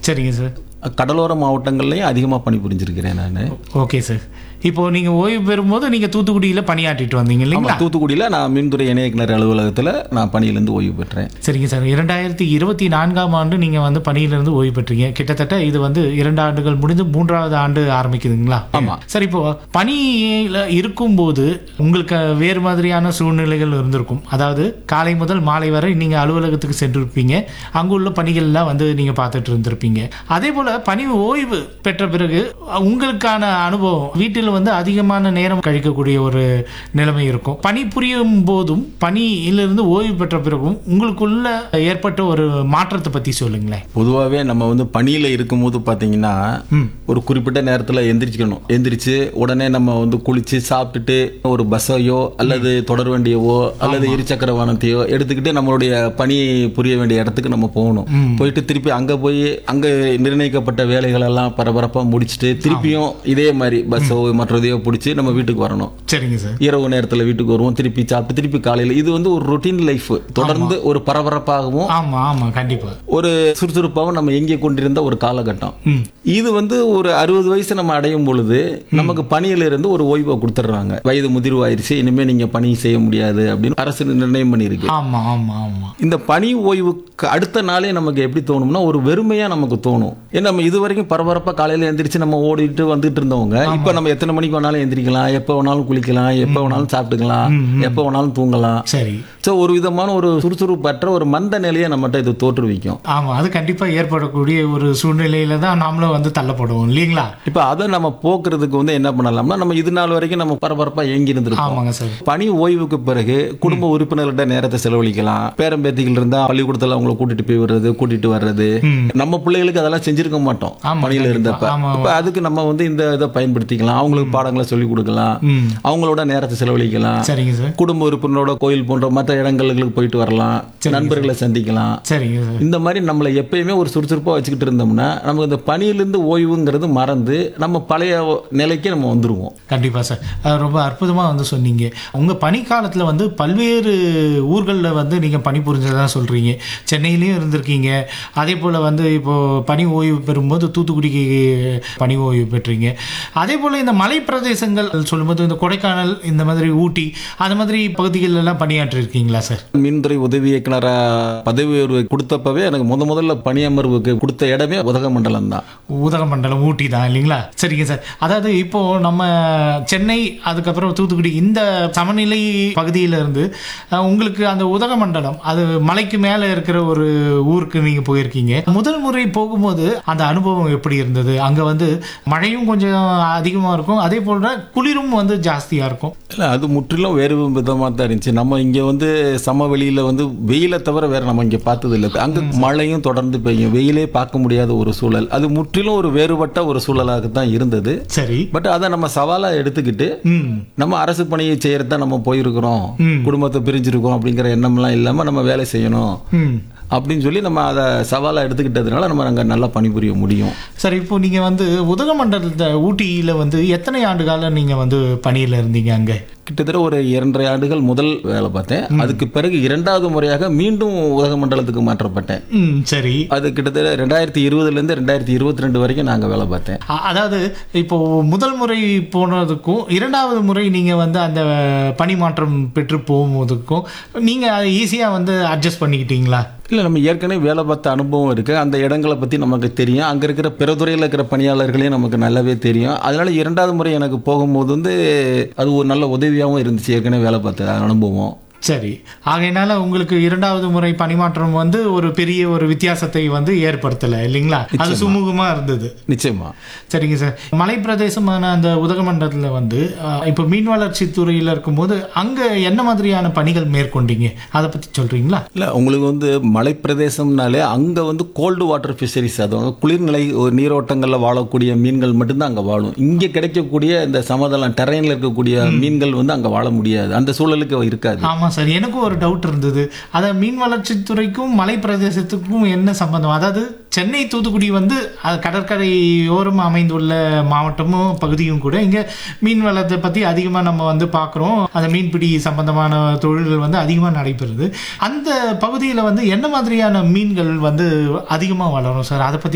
சரிங்க சார் கடலோர மாவட்டங்கள்லையும் அதிகமாக பணிபுரிஞ்சிருக்கிறேன் நான் ஓகே சார் இப்போ நீங்கள் ஓய்வு பெறும்போது நீங்கள் தூத்துக்குடியில் பணியாற்றிட்டு வந்தீங்க இல்லைங்களா தூத்துக்குடியில் நான் மின்துறை இணை இயக்குனர் அலுவலகத்தில் நான் பணியிலேருந்து ஓய்வு பெற்றேன் சரிங்க சார் இரண்டாயிரத்தி இருபத்தி நான்காம் ஆண்டு நீங்கள் வந்து பணியிலிருந்து ஓய்வு பெற்றீங்க கிட்டத்தட்ட இது வந்து இரண்டு ஆண்டுகள் முடிந்து மூன்றாவது ஆண்டு ஆரம்பிக்குதுங்களா ஆமா. சார் இப்போ பணியில் இருக்கும்போது உங்களுக்கு வேறு மாதிரியான சூழ்நிலைகள் இருந்திருக்கும் அதாவது காலை முதல் மாலை வரை நீங்கள் அலுவலகத்துக்கு சென்றிருப்பீங்க அங்குள்ள பணிகள்லாம் வந்து நீங்கள் பார்த்துட்டு இருந்திருப்பீங்க அதே போல் பணி ஓய்வு பெற்ற பிறகு உங்களுக்கான அனுபவம் வீட்டில் வந்து அதிகமான நேரம் கழிக்கக்கூடிய ஒரு நிலைமை இருக்கும் பணி புரியும் போதும் பணியிலிருந்து ஓய்வு பெற்ற பிறகும் உங்களுக்குள்ள ஏற்பட்ட ஒரு மாற்றத்தை பற்றி சொல்லுங்களேன் பொதுவாகவே நம்ம வந்து பணியில் இருக்கும்போது பார்த்தீங்கன்னா ஒரு குறிப்பிட்ட நேரத்தில் எந்திரிச்சுக்கணும் எந்திரிச்சு உடனே நம்ம வந்து குளிச்சு சாப்பிட்டுட்டு ஒரு பஸ்ஸையோ அல்லது தொடர் வண்டியவோ அல்லது இருசக்கர வாகனத்தையோ எடுத்துக்கிட்டு நம்மளுடைய பணி புரிய வேண்டிய இடத்துக்கு நம்ம போகணும் போயிட்டு திருப்பி அங்கே போய் அங்கே நிர்ணயிக்கப்பட்ட வேலைகள் எல்லாம் பரபரப்பாக முடிச்சுட்டு திருப்பியும் இதே மாதிரி பஸ்ஸோ மற்றதையோ பிடிச்சி நம்ம வீட்டுக்கு வரணும் சரிங்க சார் இரவு நேரத்தில் வீட்டுக்கு வருவோம் திருப்பி சாப்பிட்டு திருப்பி காலையில் இது வந்து ஒரு ரொட்டீன் லைஃப் தொடர்ந்து ஒரு பரபரப்பாகவும் ஆமாம் ஆமாம் கண்டிப்பாக ஒரு சுறுசுறுப்பாகவும் நம்ம எங்கே கொண்டிருந்த ஒரு காலகட்டம் ம் இது வந்து ஒரு அறுபது வயசு நம்ம அடையும் பொழுது நமக்கு பணியில இருந்து ஒரு ஓய்வை கொடுத்துட்றாங்க வயது முதிர்வு ஆயிருச்சு இனிமே நீங்க பணி செய்ய முடியாது அப்படின்னு அரசு நிர்ணயம் பண்ணியிருக்கு ஆமாம் ஆமாம் ஆமாம் இந்த பணி ஓய்வுக்கு அடுத்த நாளே நமக்கு எப்படி தோணும்னா ஒரு வெறுமையா நமக்கு தோணும் ஏன்னா நம்ம இது வரைக்கும் பரபரப்பா காலையில எந்திரிச்சு நம்ம ஓடிட்டு வந்துட்டு இருந்தவங்க இப்ப நம்ம எத்தனை மணிக்கு வேணாலும் எந்திரிக்கலாம் எப்ப வேணாலும் குளிக்கலாம் எப்ப வேணாலும் சாப்பிட்டுக்கலாம் எப்ப வேணாலும் தூங்கலாம் சரி ஸோ ஒரு விதமான ஒரு சுறுசுறுப்பற்ற ஒரு மந்த நிலையை நம்மகிட்ட இது தோற்றுவிக்கும் ஆமாம் அது கண்டிப்பாக ஏற்படக்கூடிய ஒரு சூழ்நிலையில தான் நாமளும் வந்து தள்ளப்படுவோம் இல்லைங்களா இப்போ அதை நம்ம போக்குறதுக்கு வந்து என்ன பண்ணலாம்னா நம்ம இது நாள் வரைக்கும் நம்ம பரபரப்பா ஏங்கி இருந்திருப்போம் ஆமாங்க சார் பணி ஓய்வுக்கு பிறகு குடும்ப உறுப்பினர்கிட்ட நேரத்தை செலவழிக்கலாம் பேரம்பேத்திகள் இருந்தா பள்ளிக்கூடத்துல அவங்கள கூட்டிட்டு போய் வர்றது கூட்டிட்டு வர்றது நம்ம பிள்ளைகளுக்கு அதெல்லாம் செஞ்சிருக்க மாட்டோம் ஆமா, பணியில கண்டிப்பா. இருந்தப்ப ஆமா, இப்ப அதுக்கு நம்ம வந்து இந்த இதை பயன்படுத்திக்கலாம் அவங்களுக்கு பாடங்களை சொல்லி கொடுக்கலாம் ம் அவங்களோட நேரத்தை செலவழிக்கலாம் சரிங்க சார் குடும்ப உறுப்பினரோட கோயில் போன்ற மற்ற இடங்களுக்கு போயிட்டு வரலாம் நண்பர்களை சந்திக்கலாம் சரிங்க சார் இந்த மாதிரி நம்மளை எப்பயுமே ஒரு சுறுசுறுப்பாக வச்சுக்கிட்டு இருந்தோம்னா நமக்கு இந்த பணியிலிருந்து ஓய்வுங்கிறது மறந்து நம்ம பழைய நிலைக்கு நம்ம வந்துருவோம் கண்டிப்பாக சார் அஹ் ரொம்ப அற்புதமாக வந்து சொன்னீங்க உங்கள் பணிக்காலத்தில் வந்து பல்வேறு ஊர்களில் வந்து நீங்கள் பணி புரிஞ்சதா சொல்கிறீங்க சென்னையிலையும் இருந்திருக்கீங்க அதே போல் வந்து இப்போது பணி ஓய்வு பெறும்போது தூத்துக்குடிக்கு பணி ஓய்வு பெற்றீங்க அதே போல் இந்த மலை பிரதேசங்கள் சொல்லும்போது இந்த கொடைக்கானல் இந்த மாதிரி ஊட்டி அந்த மாதிரி பகுதிகள் எல்லாம் பணியாற்றிருக்கீங்களா சார் மின்துறை உதவி இயக்குனரா பதவி உயர்வு கொடுத்தப்பவே எனக்கு முத முதல்ல பணியமர்வுக்கு கொடுத்த இடமே உதகமண்டலம் தான் உதகமண்டலம் ஊட்டி தான் இல்லைங்களா சரிங்க சார் அதாவது இப்போ நம்ம சென்னை அதுக்கப்புறம் தூத்துக்குடி இந்த சமநிலை பகுதியில இருந்து அஹ், உங்களுக்கு அந்த உதகமண்டலம் அது மலைக்கு மேலே இருக்கிற ஒரு ஊருக்கு நீங்க போயிருக்கீங்க முதல் முறை போகும்போது அந்த அனுபவம் எப்படி இருந்தது அங்க வந்து மழையும் கொஞ்சம் அதிகமா இருக்கும் அதே போல குளிரும் வந்து ஜாஸ்தியா இருக்கும் இல்லை அது முற்றிலும் வேறு விதமாக தான் இருந்துச்சு நம்ம இங்கே வந்து சமவெளியில் வந்து வெயிலை தவிர வேற நம்ம இங்கே பார்த்தது இல்லை அங்கே மழையும் தொடர்ந்து பெய்யும் வெயிலே பார்க்க முடியாத ஒரு சூழல் அது முற்றிலும் ஒரு வேறுபட்ட ஒரு சூழலாக தான் இருந்தது சரி பட் அதை நம்ம சவாலாக எடுத்துக்கிட்டு ம் நம்ம அரசு பணியை செய்யறது தான் நம்ம போயிருக்கிறோம் ம். குடும்பத்தை பிரிஞ்சிருக்கோம் அப்படிங்கிற எண்ணம்லாம் இல்லாமல் நம்ம வேலை செய்யணும் ம் அப்படின்னு சொல்லி நம்ம அதை சவாலாக எடுத்துக்கிட்டதுனால நம்ம அங்கே நல்லா பணிபுரிய முடியும் சார் இப்போ நீங்கள் வந்து உதகமண்டலத்தை ஊட்டியில் வந்து எத்தனை ஆண்டு காலம் நீங்கள் வந்து பணியில் இருந்தீங்க அங்கே கிட்டத்தட்ட ஒரு இரண்டரை ஆண்டுகள் முதல் வேலை பார்த்தேன் அதுக்கு பிறகு இரண்டாவது முறையாக மீண்டும் உதகமண்டலத்துக்கு மாற்றப்பட்டேன் ம் சரி அது கிட்டத்தட்ட ரெண்டாயிரத்தி இருபதுலேருந்து ரெண்டாயிரத்தி இருபத்தி ரெண்டு வரைக்கும் நாங்கள் வேலை பார்த்தேன் அ- அதாவது இப்போ முதல் முறை போனதுக்கும் இரண்டாவது முறை நீங்கள் வந்து அந்த பணி மாற்றம் பெற்று போகும்போதுக்கும் நீங்கள் அதை ஈஸியாக வந்து அட்ஜஸ்ட் பண்ணிக்கிட்டீங்களா இல்லை நம்ம ஏற்கனவே வேலை பார்த்த அனுபவம் இருக்குது அந்த இடங்களை பற்றி நமக்கு தெரியும் அங்கே இருக்கிற பிற துறையில் இருக்கிற பணியாளர்களையும் நமக்கு நல்லாவே தெரியும் அதனால இரண்டாவது முறை எனக்கு போகும்போது வந்து அது ஒரு நல்ல உதவியாகவும் இருந்துச்சு ஏற்கனவே வேலை பார்த்த அனுபவம் சரி ஆகையினால உங்களுக்கு இரண்டாவது முறை பணிமாற்றம் வந்து ஒரு பெரிய ஒரு வித்தியாசத்தை வந்து ஏற்படுத்தலை இல்லைங்களா அது சுமூகமாக இருந்தது நிச்சயமா சரிங்க சார் மலை பிரதேசமான அந்த உதகமண்டலத்தில் வந்து அஹ், இப்போ மீன் வளர்ச்சி துறையில் இருக்கும்போது அங்கே என்ன மாதிரியான பணிகள் மேற்கொண்டீங்க அதை பற்றி சொல்கிறீங்களா இல்லை உங்களுக்கு வந்து மலைப்பிரதேசம்னாலே அங்கே வந்து கோல்டு வாட்டர் ஃபிஷரிஸ் அது வந்து குளிர்நிலை ஒரு நீரோட்டங்களில் வாழக்கூடிய மீன்கள் மட்டும்தான் அங்கே வாழும் இங்கே கிடைக்கக்கூடிய இந்த சமதளம் டெரைனில் இருக்கக்கூடிய மீன்கள் வந்து அங்கே வாழ முடியாது அந்த சூழலுக்கு இருக்காது ஆமாம் சார் எனக்கும் ஒரு டவுட் இருந்தது அதை மீன் வளர்ச்சித்துறைக்கும் மலை பிரதேசத்துக்கும் என்ன சம்பந்தம் அதாவது சென்னை தூத்துக்குடி வந்து அது கடற்கரையோரம் அமைந்துள்ள மாவட்டமும் பகுதியும் கூட இங்கே மீன் வளத்தை பற்றி அதிகமாக நம்ம வந்து பார்க்குறோம் அந்த மீன்பிடி சம்பந்தமான தொழில்கள் வந்து அதிகமாக நடைபெறுது அந்த பகுதியில் வந்து என்ன மாதிரியான மீன்கள் வந்து அதிகமாக வளரும் சார் அதை பற்றி